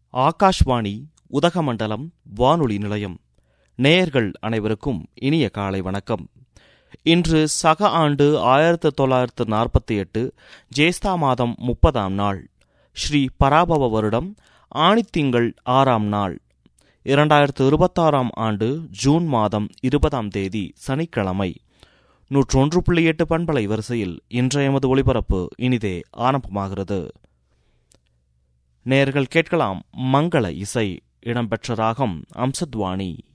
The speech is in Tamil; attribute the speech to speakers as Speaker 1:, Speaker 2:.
Speaker 1: ஆகாஷ்வாணி உதகமண்டலம் வானொலி நிலையம் நேயர்கள் அனைவருக்கும் இனிய காலை வணக்கம் இன்று சக ஆண்டு ஆயிரத்து தொள்ளாயிரத்து நாற்பத்தி எட்டு ஜேஸ்தா மாதம் முப்பதாம் நாள் ஸ்ரீ பராபவ வருடம் ஆணித்திங்கள் ஆறாம் நாள் இரண்டாயிரத்து இருபத்தாறாம் ஆண்டு ஜூன் மாதம் இருபதாம் தேதி சனிக்கிழமை நூற்றொன்று புள்ளி எட்டு பண்பலை வரிசையில் இன்றைய எமது ஒளிபரப்பு இனிதே ஆரம்பமாகிறது நேர்கள் கேட்கலாம் மங்கள இசை இடம்பெற்ற ராகம் அம்சத்வாணி